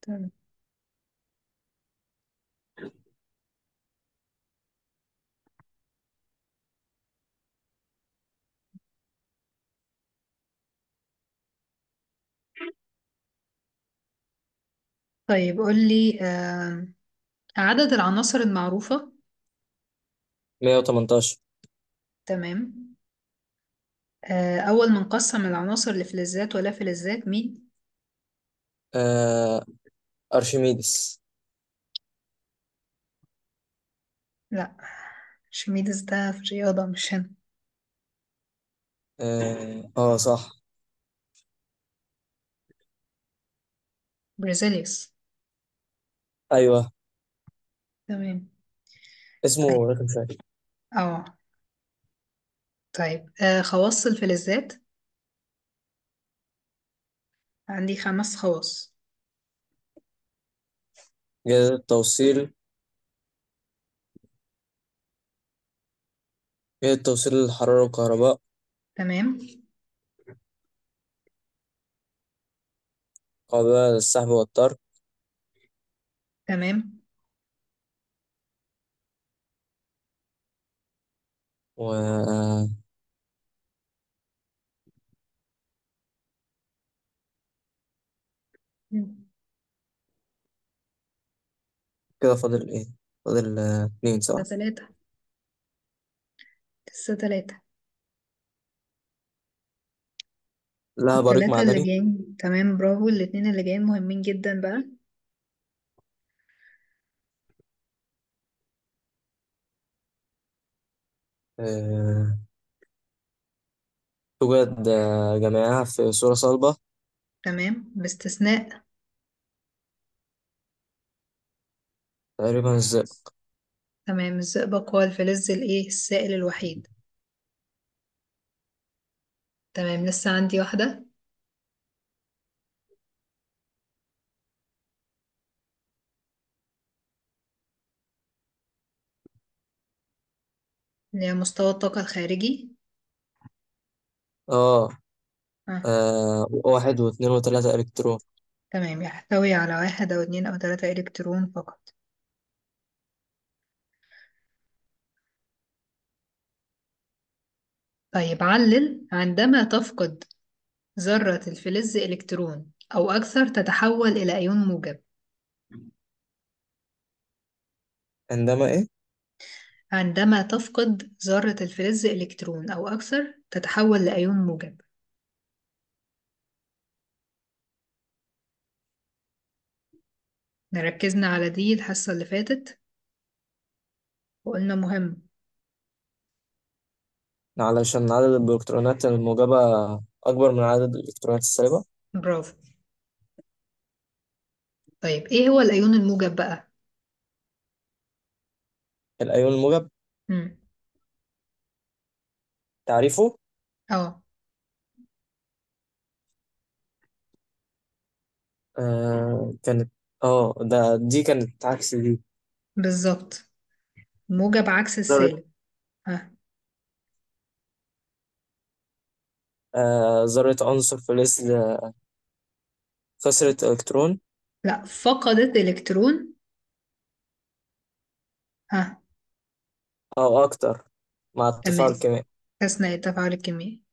تمام طيب قول لي آه عدد العناصر المعروفة 118 تمام آه أول من قسم العناصر لفلزات ولا فلزات مين؟ آه أرشميدس لا شميدس ده في الرياضة مش هنا اه آه، صح بريزيليوس أيوه تمام طيب اسمه رخم شوية اه طيب آه خواص الفلزات عندي خمس خواص جهاز التوصيل جهاز توصيل الحرارة والكهرباء تمام قابلة للسحب والطرد تمام و مم. كده فاضل ايه فاضل آه، اتنين ده صح ثلاثة لسه ثلاثة لها بريق الثلاثة اللي معدني جايين تمام برافو الاتنين اللي جايين مهمين جدا بقى آه، توجد آه، جميعها في صورة صلبة تمام باستثناء تقريبا الزئبق تمام الزئبق هو الفلز الايه السائل الوحيد تمام لسه عندي واحدة اللي هي مستوى الطاقة الخارجي اه آه. آه، واحد واثنين وثلاثة إلكترون تمام يحتوي على واحد أو اتنين أو تلاتة إلكترون فقط طيب علل عندما تفقد ذرة الفلز إلكترون أو أكثر تتحول إلى أيون موجب عندما ايه عندما تفقد ذرة الفلز إلكترون أو أكثر تتحول لأيون موجب ركزنا على دي الحصة اللي فاتت وقلنا مهم علشان عدد الإلكترونات الموجبة أكبر من عدد الإلكترونات السالبة برافو طيب إيه هو الأيون الموجب بقى؟ الأيون الموجب مم. تعريفه اه آه كانت اه ده دي كانت عكس دي بالظبط موجب عكس ذرة السالب ها آه ذرة عنصر فلز خسرت إلكترون لا فقدت إلكترون ها أو أكتر مع التفاعل تمام الكيميائي أثناء التفاعل الكيميائي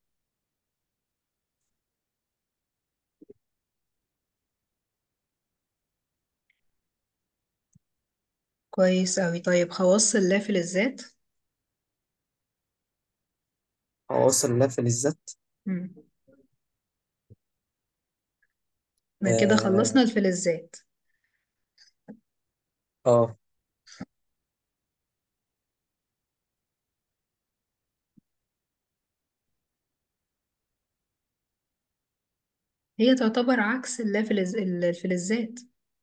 كويس أوي طيب خواص اللافلزات عناصر لا فلزات مم. احنا كده اه خلصنا الفلزات آه. هي تعتبر عكس اللافلز الفلزات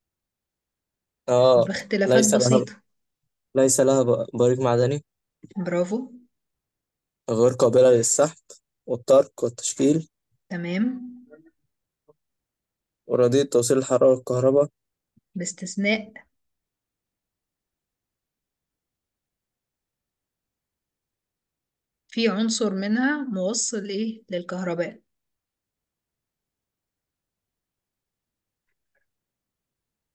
آه. باختلافات ليس لها بسيطة ليس لها ب- بريق معدني برافو غير قابلة للسحب والترك والتشكيل تمام ورديء توصيل الحرارة والكهرباء باستثناء في عنصر منها موصل ايه للكهرباء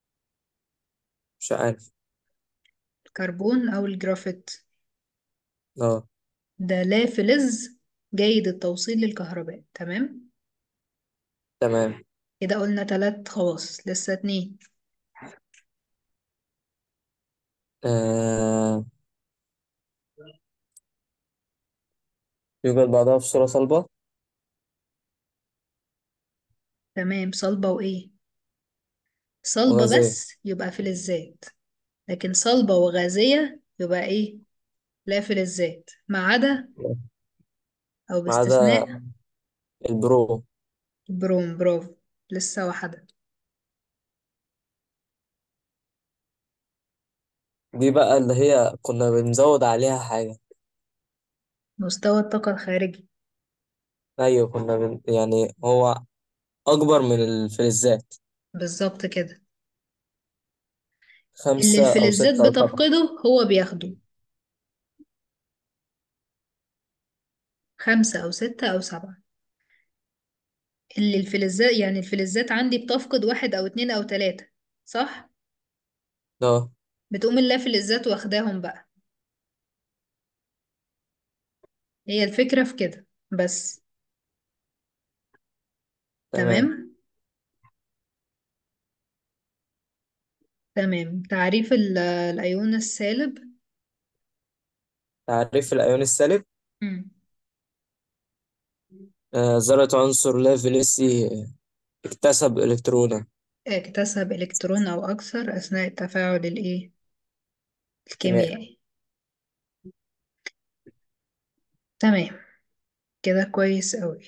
مش عارف الكربون أو الجرافيت اه ده لا فلز جيد التوصيل للكهرباء تمام تمام كده قلنا تلات خواص لسه اتنين آه. يوجد بعضها في صورة صلبة تمام صلبة وإيه صلبة وغازية بس يبقى فلزات لكن صلبة وغازية يبقى إيه لا فلزات ما عدا أو ما عدا باستثناء البرو البروم برافو لسه واحدة دي بقى اللي هي كنا بنزود عليها حاجة مستوى الطاقة الخارجي أيوة كنا بن... يعني هو أكبر من الفلزات بالظبط كده اللي خمسة أو الفلزات ستة أو سبعة بتفقده هو بياخده خمسة أو ستة أو سبعة اللي الفلزات يعني الفلزات عندي بتفقد واحد أو اتنين أو تلاتة صح؟ اه بتقوم اللافلزات واخداهم بقى هي الفكرة في كده بس تمام تمام تمام تعريف ال- الأيون السالب تعريف الأيون السالب مم. آه، ذرة عنصر لا فالنسي اكتسب إلكترونا اكتسب إلكترون أو أكثر أثناء التفاعل الإيه؟ كيميائي الكيميائي تمام كده كويس أوي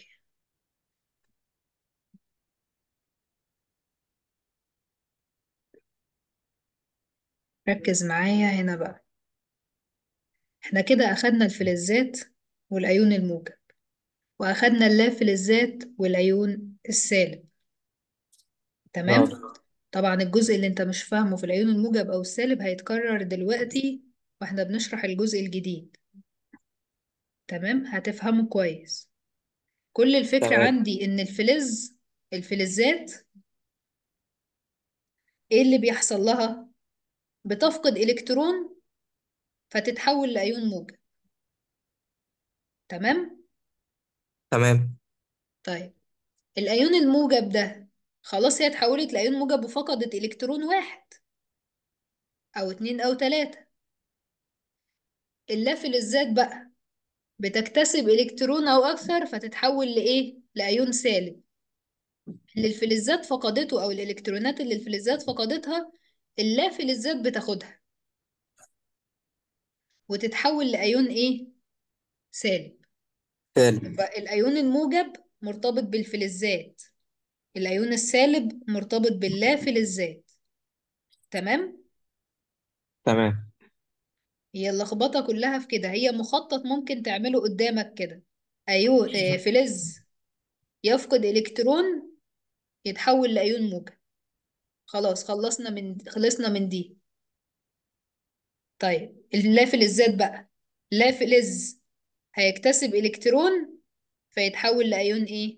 ركز معايا هنا بقى احنا كده أخدنا الفلزات والأيون الموجب وأخدنا اللافلزات والأيون السالب اه تمام طبعا الجزء اللي انت مش فاهمه في الأيون الموجب أو السالب هيتكرر دلوقتي واحنا بنشرح الجزء الجديد تمام هتفهمه كويس كل الفكرة تمام عندي إن الفلز الفلزات إيه اللي بيحصل لها؟ بتفقد إلكترون فتتحول لأيون موجب تمام؟ تمام طيب الأيون الموجب ده خلاص هي اتحولت لأيون موجب وفقدت إلكترون واحد أو اتنين أو تلاتة اللافلزات بقى بتكتسب إلكترون أو أكثر فتتحول لإيه؟ لأيون سالب اللي الفلزات فقدته أو الإلكترونات اللي الفلزات فقدتها اللافلزات بتاخدها وتتحول لأيون إيه؟ سالب سالب يبقى الأيون الموجب مرتبط بالفلزات الأيون السالب مرتبط باللافلزات تمام؟ تمام هي اللخبطة كلها في كده هي مخطط ممكن تعمله قدامك كده أيون آه، فلز يفقد إلكترون يتحول لأيون موجب خلاص خلصنا من خلصنا من دي طيب اللافلزات بقى لافلز هيكتسب إلكترون فيتحول لأيون إيه؟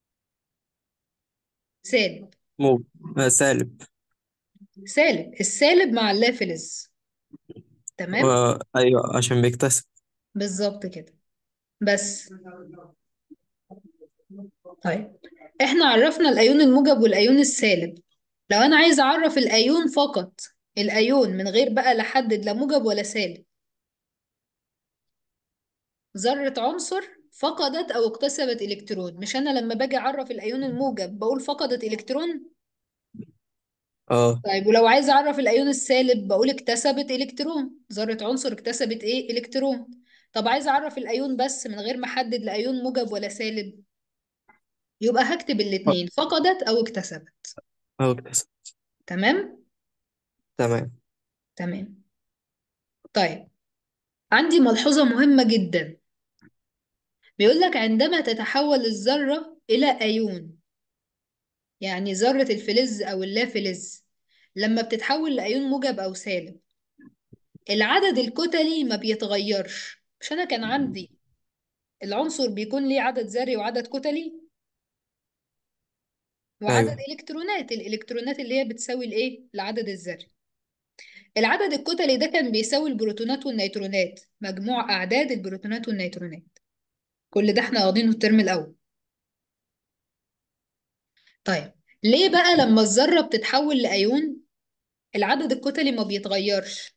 سالب مو آه، سالب سالب السالب مع اللافلز تمام؟ و... أيوة عشان بيكتسب بالظبط كده بس طيب احنا عرفنا الأيون الموجب والأيون السالب لو أنا عايزة أعرف الأيون فقط الأيون من غير بقى لحدد لا موجب ولا سالب ذرة عنصر فقدت أو اكتسبت إلكترون مش أنا لما باجي أعرف الأيون الموجب بقول فقدت إلكترون اه طيب ولو عايز أعرف الأيون السالب بقول اكتسبت إلكترون ذرة عنصر اكتسبت إيه إلكترون طب عايز أعرف الأيون بس من غير ما أحدد لأيون موجب ولا سالب يبقى هكتب آه، الاتنين فقدت أو اكتسبت أو اكتسب تمام تمام تمام طيب عندي ملحوظة مهمة جدا بيقول لك عندما تتحول الذرة إلى أيون يعني ذرة الفلز أو اللافلز لما بتتحول لأيون موجب أو سالب العدد الكتلي ما بيتغيرش مش أنا كان عندي العنصر بيكون ليه عدد ذري وعدد كتلي وعدد أيوة إلكترونات الإلكترونات اللي هي بتساوي الإيه العدد الذري العدد الكتلي ده كان بيساوي البروتونات والنيترونات مجموع أعداد البروتونات والنيترونات كل ده احنا واخدينه الترم الأول طيب ليه بقى لما الذرة بتتحول لأيون العدد الكتلي ما بيتغيرش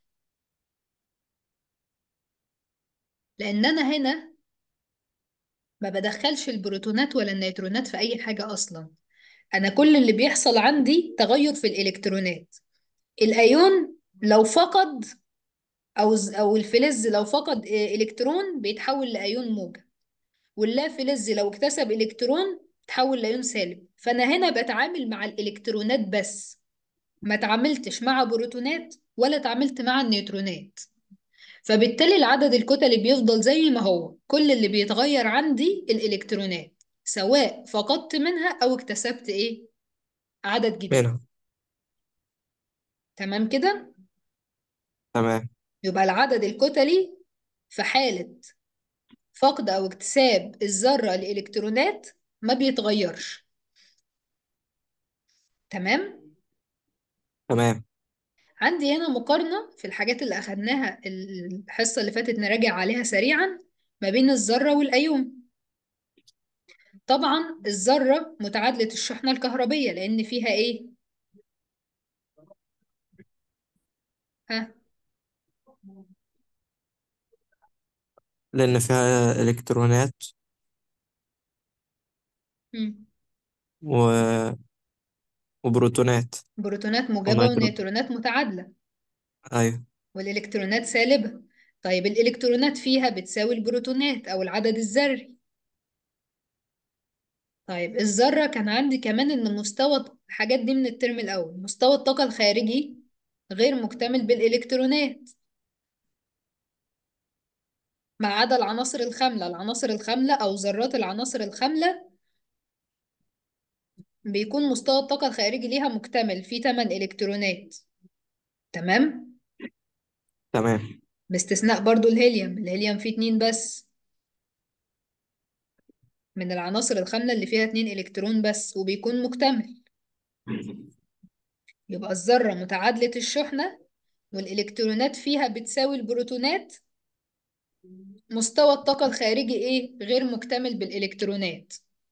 لأن أنا هنا ما بدخلش البروتونات ولا النيترونات في أي حاجة أصلا أنا كل اللي بيحصل عندي تغير في الإلكترونات الأيون لو فقد أو ز- أو الفلز لو فقد آه، إلكترون بيتحول لأيون موجب واللا فلز لو اكتسب إلكترون تحول لأيون سالب فأنا هنا بتعامل مع الإلكترونات بس ما تعاملتش مع بروتونات ولا تعاملت مع النيوترونات فبالتالي العدد الكتلي بيفضل زي ما هو كل اللي بيتغير عندي الإلكترونات سواء فقدت منها أو اكتسبت إيه عدد جديد منها تمام كده تمام يبقى العدد الكتلي في حالة فقد أو اكتساب الذرة لإلكترونات ما بيتغيرش تمام تمام عندي هنا مقارنة في الحاجات اللي أخدناها الحصة اللي فاتت نراجع عليها سريعا ما بين الذرة والأيون طبعا الذرة متعادلة الشحنة الكهربية لأن فيها إيه؟ ها؟ لأن فيها إلكترونات مم. و... وبروتونات بروتونات موجبة ونيترون ونيوترونات متعادلة أيوة والإلكترونات سالبة طيب الإلكترونات فيها بتساوي البروتونات أو العدد الذري طيب الذرة كان عندي كمان إن مستوى الحاجات دي من الترم الأول مستوى الطاقة الخارجي غير مكتمل بالإلكترونات ما عدا العناصر الخاملة العناصر الخاملة أو ذرات العناصر الخاملة بيكون مستوى الطاقة الخارجي ليها مكتمل فيه 8 إلكترونات تمام تمام باستثناء برضو الهيليوم الهيليوم فيه اتنين بس من العناصر الخاملة اللي فيها اتنين إلكترون بس وبيكون مكتمل يبقى الذرة متعادلة الشحنة والإلكترونات فيها بتساوي البروتونات مستوى الطاقة الخارجي إيه؟ غير مكتمل بالإلكترونات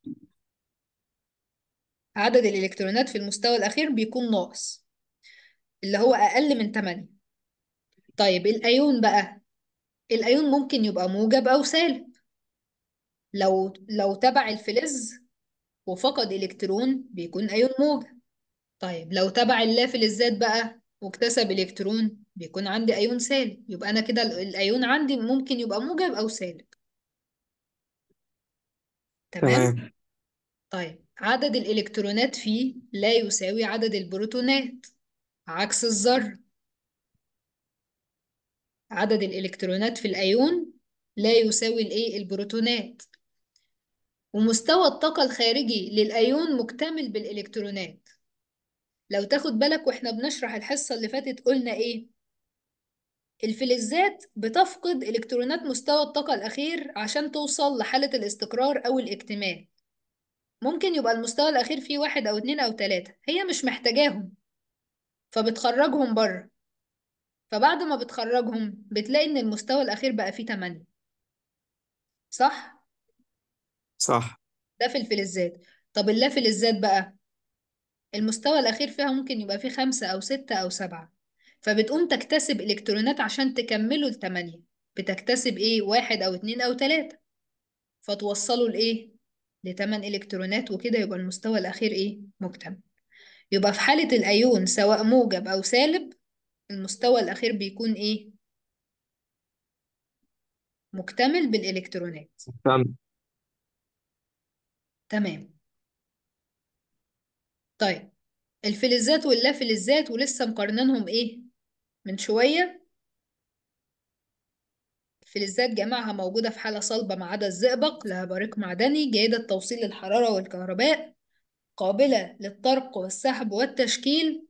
عدد الإلكترونات في المستوى الأخير بيكون ناقص اللي هو أقل من 8 طيب الأيون بقى الأيون ممكن يبقى موجب أو سالب لو لو تبع الفلز وفقد إلكترون بيكون أيون موجب طيب لو تبع اللافلزات بقى واكتسب إلكترون بيكون عندي أيون سالب يبقى أنا كده ال- الأيون عندي ممكن يبقى موجب أو سالب تمام تمام طيب عدد الإلكترونات فيه لا يساوي عدد البروتونات عكس الذرة عدد الإلكترونات في الأيون لا يساوي الإيه البروتونات ومستوى الطاقة الخارجي للأيون مكتمل بالإلكترونات لو تاخد بالك واحنا بنشرح الحصة اللي فاتت قلنا إيه الفلزات بتفقد إلكترونات مستوى الطاقة الأخير عشان توصل لحالة الاستقرار أو الاكتمال ممكن يبقى المستوى الأخير فيه واحد أو اتنين أو تلاتة هي مش محتاجاهم فبتخرجهم بره فبعد ما بتخرجهم بتلاقي إن المستوى الأخير بقى فيه تمانية صح؟ صح ده في الفلزات طب اللافلزات بقى المستوى الأخير فيها ممكن يبقى فيه خمسة أو ستة أو سبعة فبتقوم تكتسب إلكترونات عشان تكملوا التمانية بتكتسب إيه واحد أو اتنين أو تلاتة فتوصلوا لإيه لتمن إلكترونات وكده يبقى المستوى الأخير إيه مكتمل يبقى في حالة الأيون سواء موجب أو سالب المستوى الأخير بيكون إيه مكتمل بالإلكترونات فهمت تمام طيب الفلزات واللافلزات ولسه مقارنينهم إيه من شوية الفلزات جميعها موجودة في حالة صلبة ما عدا الزئبق لها بريق معدني جيدة التوصيل للحرارة والكهرباء قابلة للطرق والسحب والتشكيل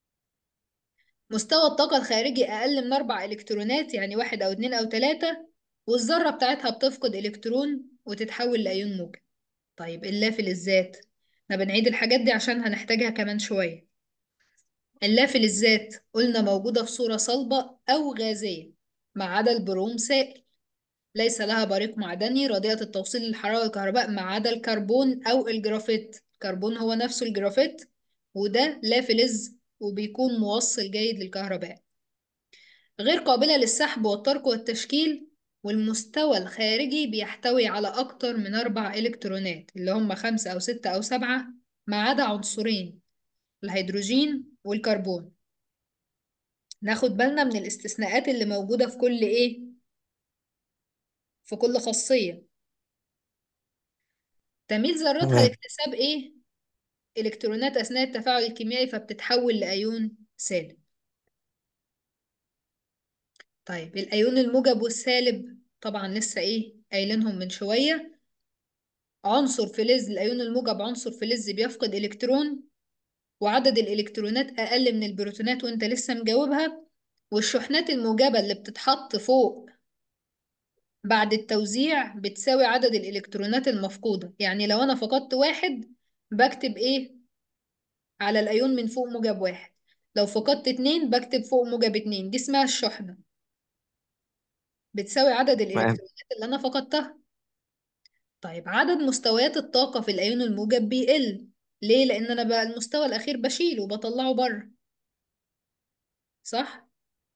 مستوى الطاقة الخارجي أقل من أربع إلكترونات يعني واحد أو اتنين أو تلاتة والذرة بتاعتها بتفقد إلكترون وتتحول لأيون موجب طيب اللافلزات احنا بنعيد الحاجات دي عشان هنحتاجها كمان شوية اللافلزات قلنا موجودة في صورة صلبة أو غازية ما عدا البروم سائل ليس لها بريق معدني رديئة التوصيل للحرارة والكهرباء ما عدا الكربون أو الجرافيت الكربون هو نفسه الجرافيت وده لا فلز وبيكون موصل جيد للكهرباء غير قابلة للسحب والطرق والتشكيل والمستوى الخارجي بيحتوي على أكتر من أربع إلكترونات اللي هم خمسة أو ستة أو سبعة ما عدا عنصرين الهيدروجين والكربون ناخد بالنا من الاستثناءات اللي موجودة في كل إيه في كل خاصية تميل ذراتها تمام لاكتساب إيه إلكترونات أثناء التفاعل الكيميائي فبتتحول لأيون سالب طيب الأيون الموجب والسالب طبعا لسه إيه قايلينهم من شوية عنصر فلز الأيون الموجب عنصر فلز بيفقد إلكترون وعدد الإلكترونات أقل من البروتونات وأنت لسه مجاوبها والشحنات الموجبة اللي بتتحط فوق بعد التوزيع بتساوي عدد الإلكترونات المفقودة يعني لو أنا فقدت واحد بكتب إيه على الأيون من فوق موجب واحد لو فقدت اتنين بكتب فوق موجب اتنين دي اسمها الشحنة بتساوي عدد تمام الإلكترونات اللي أنا فقدتها طيب عدد مستويات الطاقة في الأيون الموجب بيقل ليه؟ لأن أنا بقى المستوى الأخير بشيله وبطلعه بره صح؟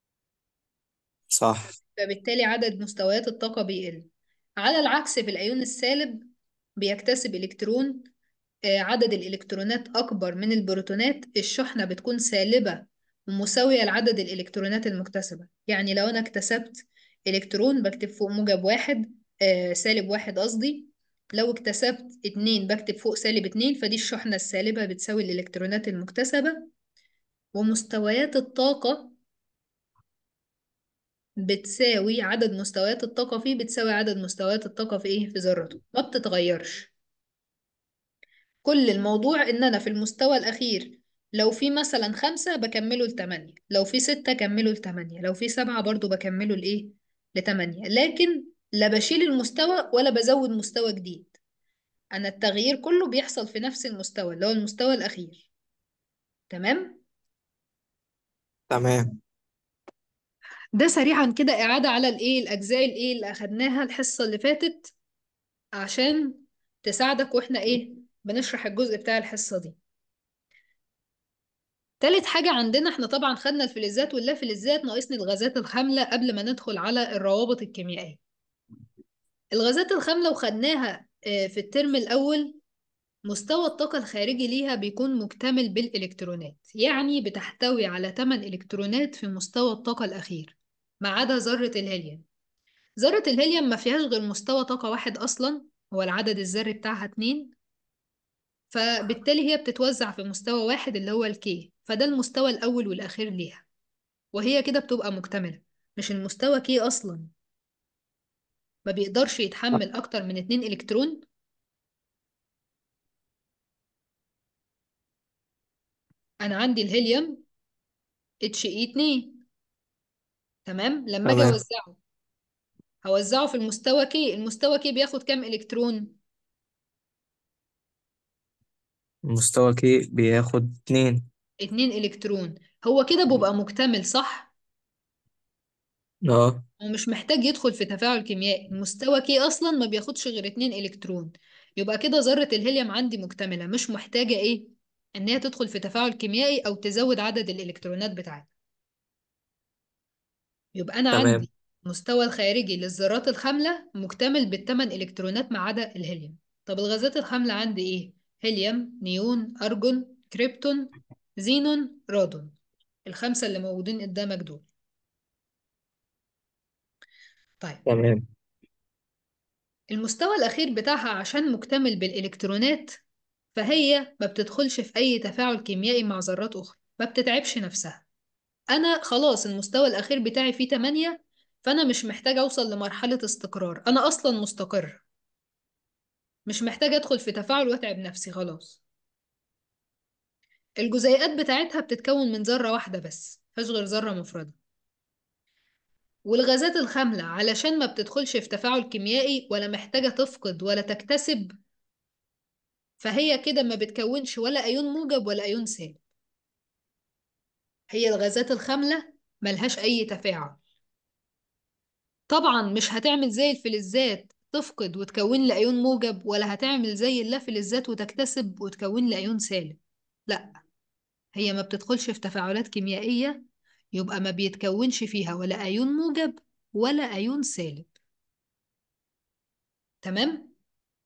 صح فبالتالي عدد مستويات الطاقة بيقل على العكس في الأيون السالب بيكتسب إلكترون آه، عدد الإلكترونات أكبر من البروتونات الشحنة بتكون سالبة ومساوية لعدد الإلكترونات المكتسبة يعني لو أنا اكتسبت إلكترون بكتب فوق موجب واحد آه سالب واحد قصدي لو اكتسبت اتنين بكتب فوق سالب اتنين فدي الشحنة السالبة بتساوي الإلكترونات المكتسبة ومستويات الطاقة بتساوي عدد مستويات الطاقة فيه بتساوي عدد مستويات الطاقة في ايه في ذرته ما بتتغيرش كل الموضوع ان انا في المستوى الاخير لو في مثلا خمسة بكمله لتمانية لو في ستة كمله لتمانية لو في سبعة برضو بكمله لايه لتمانية لكن لا بشيل المستوى ولا بزود مستوى جديد انا التغيير كله بيحصل في نفس المستوى اللي هو المستوى الاخير تمام تمام ده سريعا كده اعادة على الايه الاجزاء الايه اللي اخدناها الحصة اللي فاتت عشان تساعدك واحنا ايه بنشرح الجزء بتاع الحصة دي تالت حاجة عندنا احنا طبعا خدنا الفلزات واللافلزات ناقصني الغازات الخاملة قبل ما ندخل على الروابط الكيميائية الغازات الخاملة وخدناها آه، في الترم الأول مستوى الطاقة الخارجي ليها بيكون مكتمل بالإلكترونات يعني بتحتوي على 8 إلكترونات في مستوى الطاقة الأخير ما عدا ذرة الهيليوم ذرة الهيليوم ما فيهاش غير مستوى طاقة واحد أصلا هو العدد الذري بتاعها اتنين فبالتالي هي بتتوزع في مستوى واحد اللي هو الكي فده المستوى الأول والأخير ليها وهي كده بتبقى مكتملة مش المستوى كي أصلا ما بيقدرش يتحمل أكتر من اتنين إلكترون أنا عندي الهيليوم اتش اي 2 تمام لما أجي تمام أوزعه هوزعه في المستوى كي المستوى كي بياخد كام إلكترون المستوى كي بياخد اتنين اتنين إلكترون هو كده بيبقى مكتمل صح اه هو مش محتاج يدخل في تفاعل كيميائي المستوى كي اصلا ما بياخدش غير اتنين الكترون يبقى كده ذرة الهيليوم عندي مكتملة مش محتاجة ايه ان هي تدخل في تفاعل كيميائي او تزود عدد الالكترونات بتاعتها يبقى انا تمام عندي المستوى الخارجي للذرات الخاملة مكتمل بالثمان الكترونات ما عدا الهيليوم طب الغازات الخاملة عندي ايه هيليوم نيون ارجون كريبتون زينون رادون الخمسة اللي موجودين قدامك دول طيب تمام المستوى الأخير بتاعها عشان مكتمل بالإلكترونات فهي ما بتدخلش في أي تفاعل كيميائي مع ذرات أخرى ما بتتعبش نفسها أنا خلاص المستوى الأخير بتاعي فيه 8 فأنا مش محتاج أوصل لمرحلة استقرار أنا أصلا مستقر مش محتاج أدخل في تفاعل وأتعب نفسي خلاص الجزيئات بتاعتها بتتكون من ذرة واحدة بس مفيهاش غير ذرة مفردة والغازات الخاملة علشان ما بتدخلش في تفاعل كيميائي ولا محتاجة تفقد ولا تكتسب فهي كده ما بتكونش ولا أيون موجب ولا أيون سالب هي الغازات الخاملة ملهاش أي تفاعل طبعا مش هتعمل زي الفلزات تفقد وتكون لي أيون موجب ولا هتعمل زي اللافلزات وتكتسب وتكون لي أيون سالب لا هي ما بتدخلش في تفاعلات كيميائية يبقى ما بيتكونش فيها ولا أيون موجب ولا أيون سالب تمام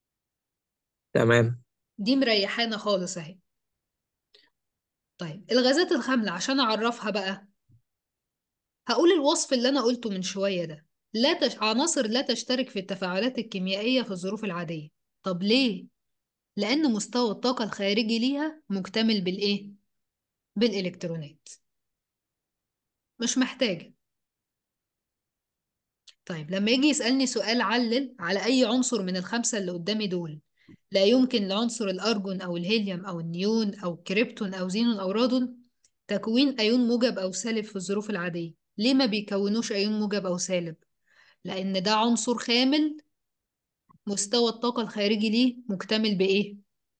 تمام دي مريحانا خالص اهي طيب الغازات الخاملة عشان أعرفها بقى هقول الوصف اللي أنا قلته من شوية ده لا تش... عناصر لا تشترك في التفاعلات الكيميائية في الظروف العادية طب ليه؟ لأن مستوى الطاقة الخارجي ليها مكتمل بالإيه؟ بالإلكترونات مش محتاجة طيب لما يجي يسألني سؤال علل على أي عنصر من الخمسة اللي قدامي دول لا يمكن لعنصر الأرجون أو الهيليوم أو النيون أو الكريبتون أو زينون أو رادون تكوين أيون موجب أو سالب في الظروف العادية ليه ما بيكونوش أيون موجب أو سالب؟ لأن ده عنصر خامل مستوى الطاقة الخارجي ليه مكتمل بإيه؟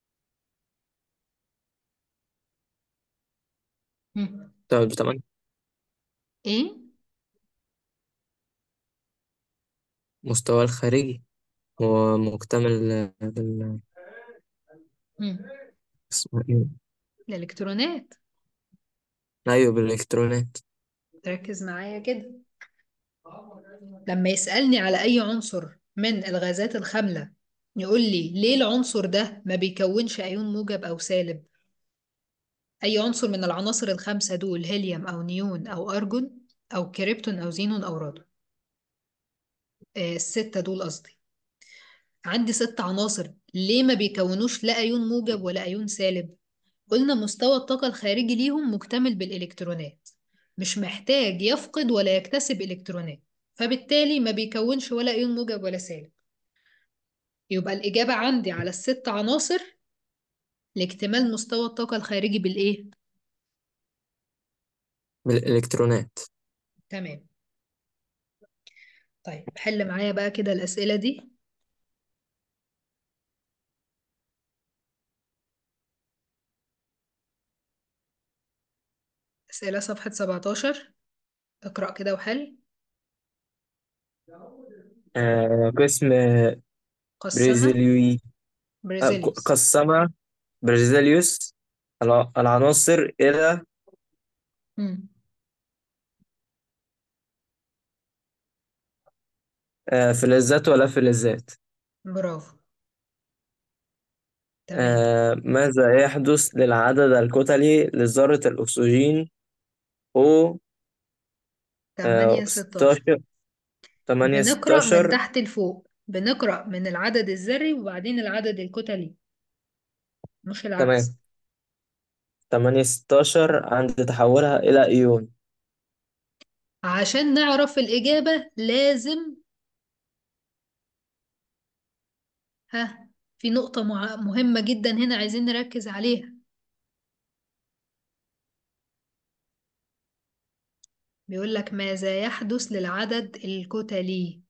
مم. طيب تمام إيه؟ مستوى الخارجي هو مكتمل بال مم. اسمه ايه الإلكترونات ايوه بالالكترونات ركز معايا كده لما يسألني على أي عنصر من الغازات الخاملة يقول لي ليه العنصر ده ما بيكونش أيون موجب أو سالب أي عنصر من العناصر الخمسة دول هيليوم أو نيون أو أرجون أو كريبتون أو زينون أو رادون آه الستة دول قصدي عندي ست عناصر ليه ما بيكونوش لا أيون موجب ولا أيون سالب قلنا مستوى الطاقة الخارجي ليهم مكتمل بالإلكترونات مش محتاج يفقد ولا يكتسب إلكترونات فبالتالي ما بيكونش ولا أيون موجب ولا سالب يبقى الإجابة عندي على الست عناصر لاكتمال مستوى الطاقة الخارجي بالإيه؟ بالالكترونات تمام طيب حل معايا بقى كده الأسئلة دي أسئلة صفحة 17 اقرأ كده وحل آه قسم قسمة بريزيليوي آه ق- بريزيليوس قسم بريزيليوس الع- العناصر إلى مم. آه فلزات ولا فلزات برافو تمام آه ماذا يحدث للعدد الكتلي لذرة الأكسجين O 8 آه 16 16 8 بنقرأ من 16 تحت لفوق بنقرأ من العدد الذري وبعدين العدد الكتلي مش العكس تمام 8 16 عند تحولها إلى إيون عشان نعرف الإجابة لازم ها في نقطة مع- مهمة جدا هنا عايزين نركز عليها بيقول لك ماذا يحدث للعدد الكتلي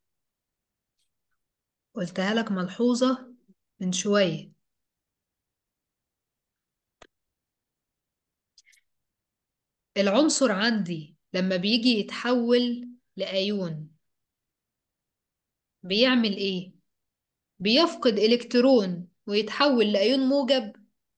قلتها لك ملحوظة من شوية العنصر عندي لما بيجي يتحول لأيون بيعمل إيه؟ بيفقد إلكترون ويتحول لأيون موجب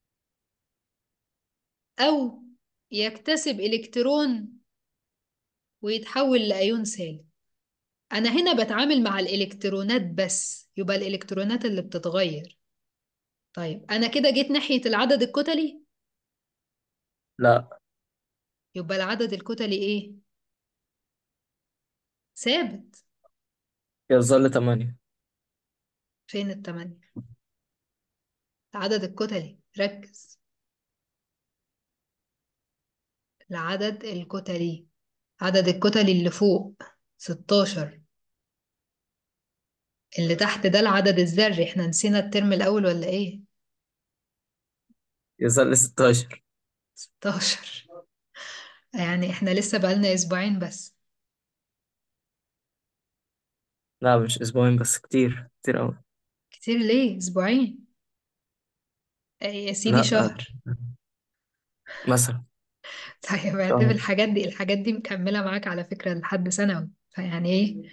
أو يكتسب إلكترون ويتحول لأيون سالب أنا هنا بتعامل مع الإلكترونات بس يبقى الإلكترونات اللي بتتغير طيب أنا كده جيت ناحية العدد الكتلي لا يبقى العدد الكتلي إيه؟ ثابت يظل 8 فين التمانية؟ العدد الكتلي ركز العدد الكتلي عدد الكتلي اللي فوق 16 اللي تحت ده العدد الذري احنا نسينا الترم الأول ولا إيه؟ يظل 16 16 يعني احنا لسه بقالنا أسبوعين بس لا مش أسبوعين بس كتير كتير أوي كتير ليه؟ أسبوعين آه، يا سيدي لا شهر مثلا طيب اعتبر اه الحاجات دي الحاجات دي مكملة معاك على فكرة لحد ثانوي فيعني ايه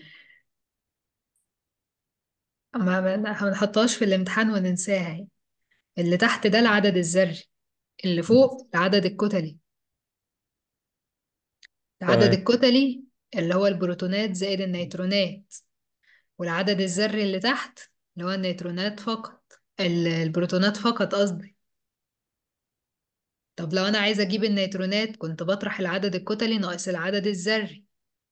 ما ما ما نحطهاش في الامتحان وننساها يعني. اللي تحت ده العدد الذري اللي فوق العدد الكتلي العدد تمام الكتلي اللي هو البروتونات زائد النيوترونات والعدد الذري اللي تحت اللي هو النيوترونات فقط ال- البروتونات فقط قصدي طب لو انا عايزة اجيب النيوترونات كنت بطرح العدد الكتلي ناقص العدد الذري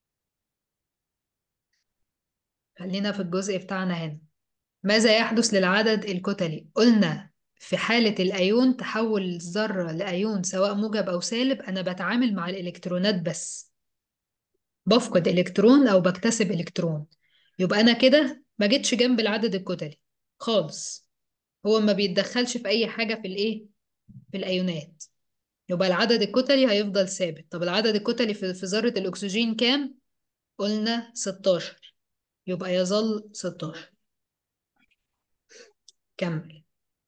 خلينا في الجزء بتاعنا هنا ماذا يحدث للعدد الكتلي قلنا في حالة الأيون تحول الذرة لأيون سواء موجب أو سالب أنا بتعامل مع الإلكترونات بس بفقد إلكترون أو بكتسب إلكترون يبقى أنا كده ما جيتش جنب العدد الكتلي خالص هو ما بيتدخلش في أي حاجة في الإيه في الأيونات يبقى العدد الكتلي هيفضل ثابت طب العدد الكتلي في في ذرة الأكسجين كام؟ قلنا 16 يبقى يظل 16 كمل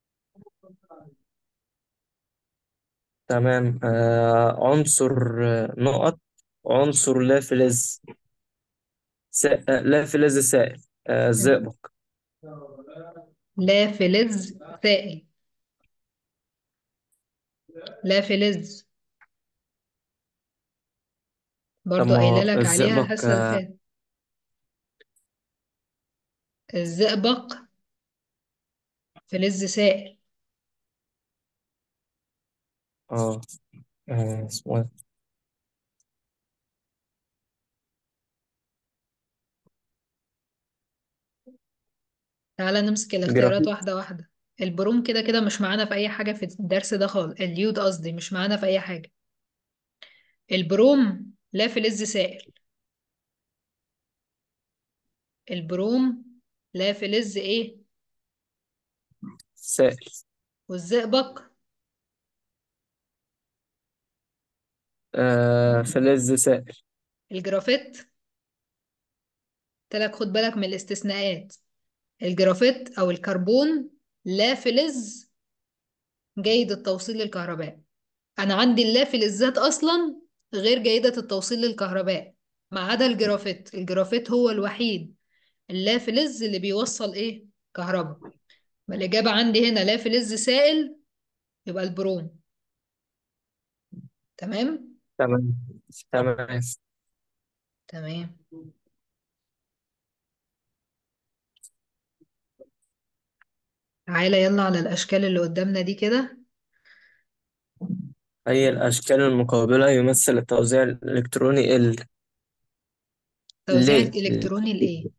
تمام آه عنصر آه، نقط عنصر لا فلز سا... آه، لا فلز سائل آه الزئبق لا فلز سائل لا فلز طب برضو ما قايله هو لك عليها الزئبق الحصة اللي اه فاتت الزئبق فلز سائل آه، آه، اسمه إيه؟ تعالى نمسك الاختيارات جرافيت واحدة واحدة البروم كده كده مش معانا في أي حاجة في الدرس ده خالص اليود قصدي مش معانا في أي حاجة البروم لا فلز سائل البروم لا فلز إيه سائل والزئبق آه فلز سائل الجرافيت قلت لك خد بالك من الاستثناءات الجرافيت أو الكربون لا فلز جيد التوصيل للكهرباء انا عندي اللافلزات اصلا غير جيدة التوصيل للكهرباء ما عدا الجرافيت الجرافيت هو الوحيد اللافلز اللي بيوصل ايه كهرباء ما الاجابة عندي هنا لافلز سائل يبقى البروم تمام تمام تمام تمام تعالى يلا على الاشكال اللي قدامنا دي كده أي الأشكال المقابلة يمثل التوزيع الإلكتروني ال توزيع ليه الالكتروني لايه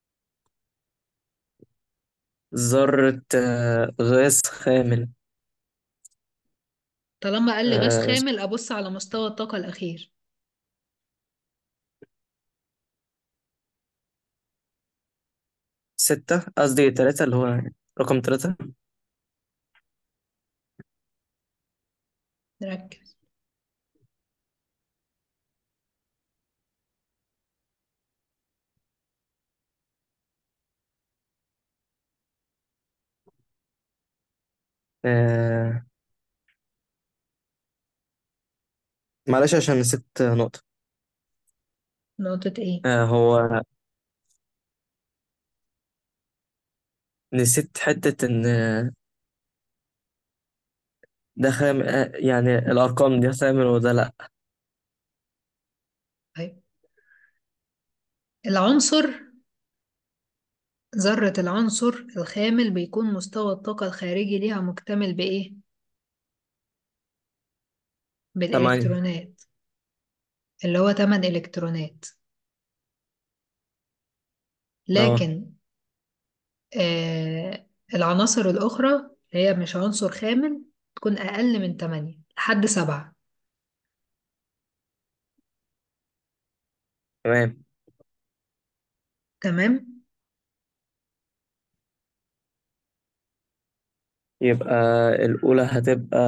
ذرة آه، غاز خامل طالما قال لي غاز آه، خامل ابص على مستوى الطاقة الاخير ستة قصدي تلاتة اللي هو رقم تلاتة نركز آه، معلش عشان نسيت نقطة نقطة ايه آه، هو نسيت حتة إن ده خامل آه، يعني الأرقام دي خامل وده لأ طيب العنصر ذرة العنصر الخامل بيكون مستوى الطاقة الخارجي ليها مكتمل بإيه؟ تمانية بالإلكترونات اللي هو 8 إلكترونات اه لكن آه العناصر الأخرى اللي هي مش عنصر خامل تكون أقل من 8 لحد 7 تمام تمام؟ يبقى الأولى هتبقى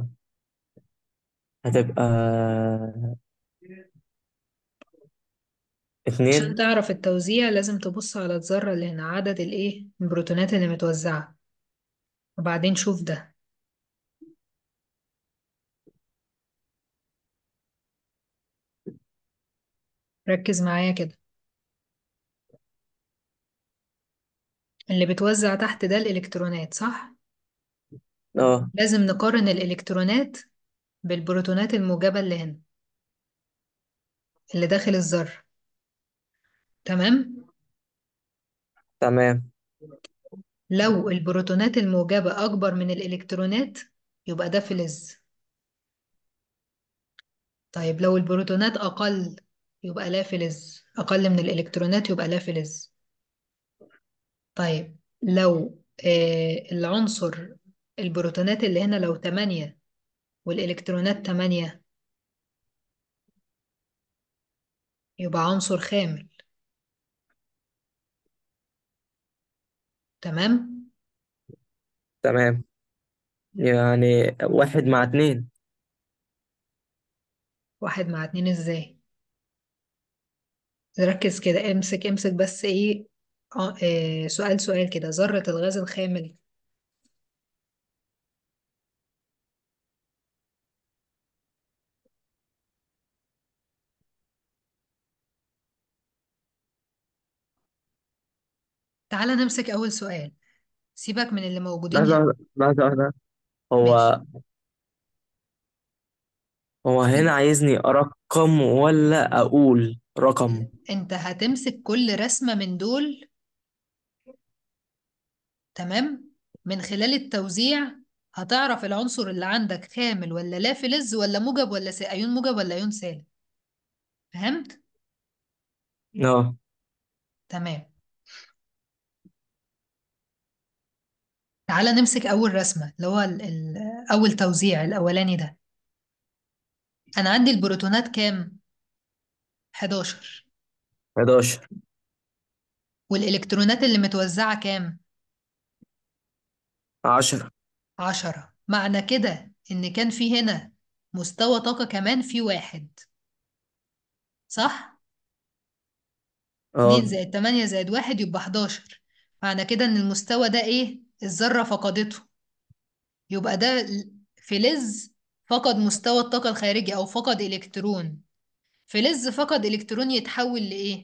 هتبقى عشان اتنين تعرف التوزيع لازم تبص على الذرة اللي هنا عدد الإيه؟ البروتونات اللي متوزعة وبعدين شوف ده ركز معايا كده اللي بتوزع تحت ده الإلكترونات صح؟ اه لازم نقارن الإلكترونات بالبروتونات الموجبة اللي هنا اللي داخل الذرة تمام؟ تمام لو البروتونات الموجبة أكبر من الإلكترونات يبقى ده فلز طيب لو البروتونات أقل يبقى لا فلز أقل من الإلكترونات يبقى لا فلز طيب لو آه العنصر البروتونات اللي هنا لو 8 والإلكترونات 8 يبقى عنصر خامل تمام تمام يعني واحد مع اتنين واحد مع اتنين ازاي ركز كده امسك امسك بس ايه آه آه سؤال سؤال كده ذرة الغاز الخامل تعالى نمسك أول سؤال سيبك من اللي موجودين لحظة هنا واحدة لحظة واحدة ماشي هو هو هنا عايزني أرقم ولا أقول رقم انت هتمسك كل رسمة من دول تمام من خلال التوزيع هتعرف العنصر اللي عندك خامل ولا لا فلز ولا موجب ولا س... ايون موجب ولا ايون سالب فهمت اه تمام تعالى نمسك اول رسمة اللي هو ال... ال... اول توزيع الاولاني ده انا عندي البروتونات كام 11 11 والالكترونات اللي متوزعة كام 10 10 معنى كده ان كان في هنا مستوى طاقة كمان في واحد صح 2 اه زائد 8 زائد 1 يبقى 11 معنى كده ان المستوى ده ايه الذرة فقدته يبقى ده فلز فقد مستوى الطاقة الخارجي او فقد الكترون فلز فقد الكترون يتحول لايه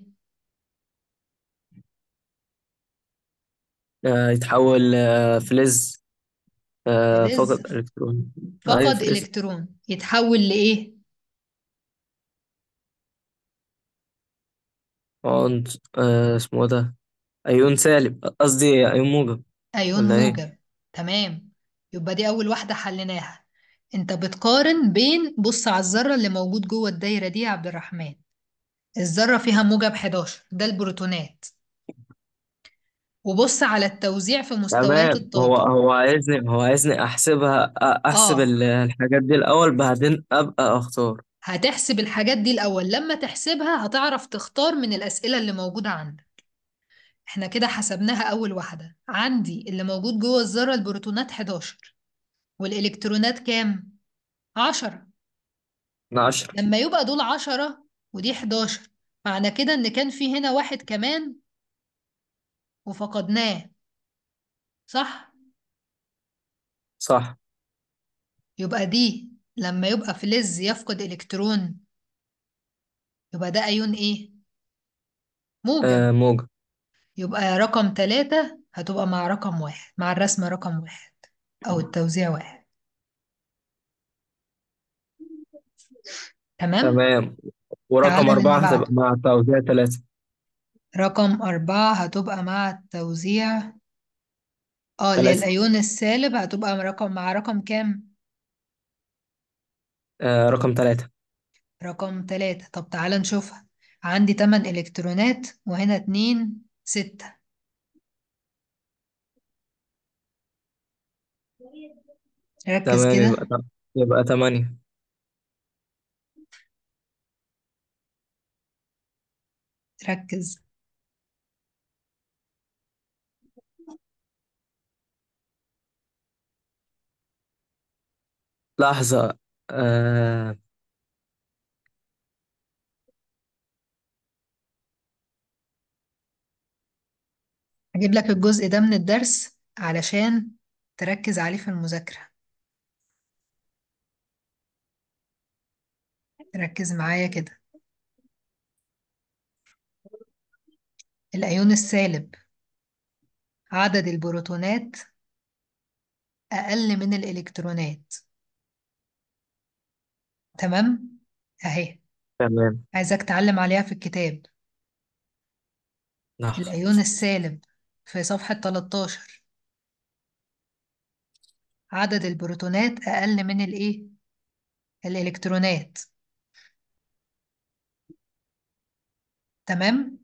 آه، يتحول آه، فلز آه، فلز فقط إلكترون أيوة فقد فلز الكترون يتحول لايه عنص آه، اسمه إيه ده أيون سالب قصدي أيون موجب ايون ولا إيه موجب تمام يبقى دي اول واحدة حليناها انت بتقارن بين بص على الذرة اللي موجود جوه الدايرة دي يا عبد الرحمن الذرة فيها موجب 11 ده البروتونات وبص على التوزيع في مستويات تمام هو الطاقة هو عايزني هو عايزني أحسبها أ- أحسب اه ال- الحاجات دي الأول بعدين أبقى أختار هتحسب الحاجات دي الأول لما تحسبها هتعرف تختار من الأسئلة اللي موجودة عندك احنا كده حسبناها أول واحدة عندي اللي موجود جوه الذرة البروتونات 11 والإلكترونات كام؟ 10 من 10 لما يبقى دول 10 ودي 11 معنى كده إن كان في هنا واحد كمان وفقدناه صح؟ صح يبقى دي لما يبقى فلز يفقد إلكترون يبقى ده أيون إيه؟ موجب آه موجب يبقى رقم ثلاثة هتبقى مع رقم واحد مع الرسمة رقم واحد أو التوزيع واحد تمام تمام ورقم تعالى للي أربعة هتبقى بعده مع توزيع ثلاثة رقم أربعة هتبقى مع التوزيع اه اللي هي ثلاثة الأيون السالب هتبقى رقم مع رقم كام؟ آه رقم ثلاثة رقم ثلاثة طب تعالى نشوفها عندي تمن إلكترونات وهنا اتنين ستة ركز تمام يبقى كده تم- يبقى ثمانية ركز لحظة آه هجيب لك الجزء ده من الدرس علشان تركز عليه في المذاكرة ركز معايا كده الأيون السالب عدد البروتونات أقل من الإلكترونات تمام أهي تمام عايزك تعلم عليها في الكتاب لحظة الأيون السالب في صفحة 13 عدد البروتونات أقل من الإيه الإلكترونات تمام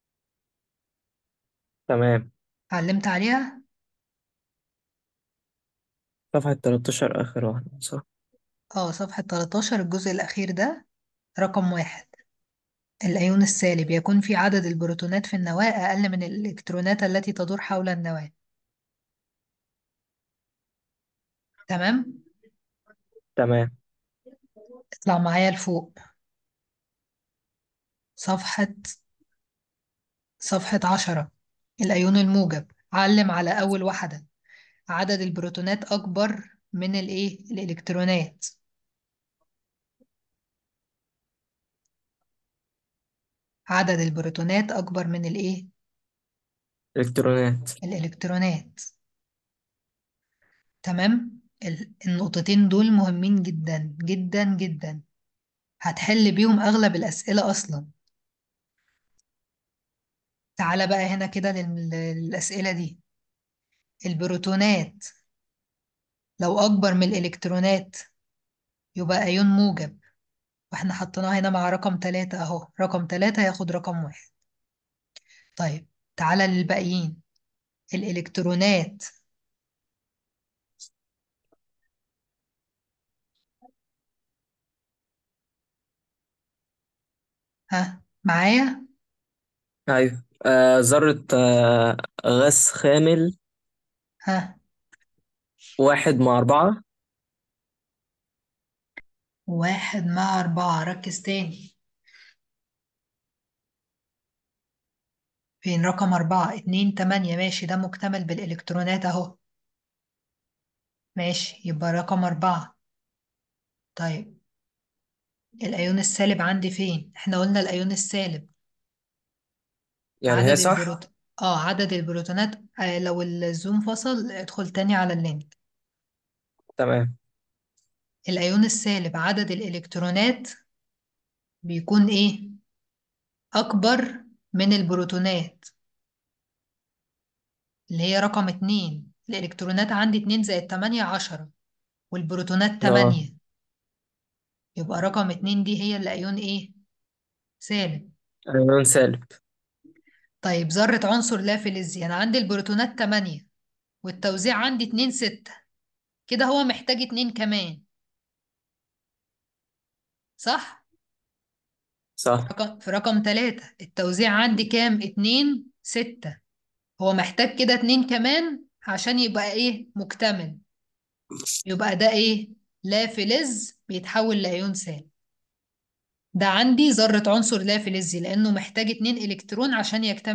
تمام علمت عليها صفحة 13 آخر واحدة صح اه صفحة 13 الجزء الأخير ده رقم واحد الأيون السالب يكون في عدد البروتونات في النواة أقل من الإلكترونات التي تدور حول النواة تمام تمام اطلع معايا لفوق صفحة صفحة عشرة الأيون الموجب علم على أول واحدة عدد البروتونات أكبر من الإيه الإلكترونات عدد البروتونات أكبر من الإيه إلكترونات الإلكترونات تمام ال- النقطتين دول مهمين جدا جدا جدا هتحل بيهم أغلب الأسئلة أصلا تعالى بقى هنا كده لل- للأسئلة دي البروتونات لو أكبر من الإلكترونات يبقى أيون موجب واحنا حطيناه هنا مع رقم تلاتة أهو رقم تلاتة ياخد رقم واحد طيب تعالى للباقيين الإلكترونات ها معايا أيوة آه ذرة آه غاز خامل ها واحد مع أربعة واحد مع أربعة ركز تاني فين رقم أربعة اتنين تمانية ماشي ده مكتمل بالإلكترونات أهو ماشي يبقى رقم أربعة طيب الأيون السالب عندي فين احنا قلنا الأيون السالب يعني هي عدد صح البروت اه عدد البروتونات آه لو الزوم فصل ادخل تاني على اللينك تمام الأيون السالب عدد الإلكترونات بيكون إيه؟ أكبر من البروتونات اللي هي رقم اتنين الإلكترونات عندي اتنين زائد تمانية عشرة والبروتونات اه تمانية يبقى رقم اتنين دي هي الأيون إيه؟ سالب أيون سالب طيب ذرة عنصر لا فلزي أنا عندي البروتونات تمانية والتوزيع عندي اتنين ستة كده هو محتاج اتنين كمان صح؟ صح رقم في رقم تلاتة التوزيع عندي كام؟ اتنين ستة هو محتاج كده اتنين كمان عشان يبقى ايه مكتمل يبقى ده ايه لا فلز بيتحول لأيون سالب ده عندي ذرة عنصر لا فلزي لأنه محتاج اتنين إلكترون عشان يكتمل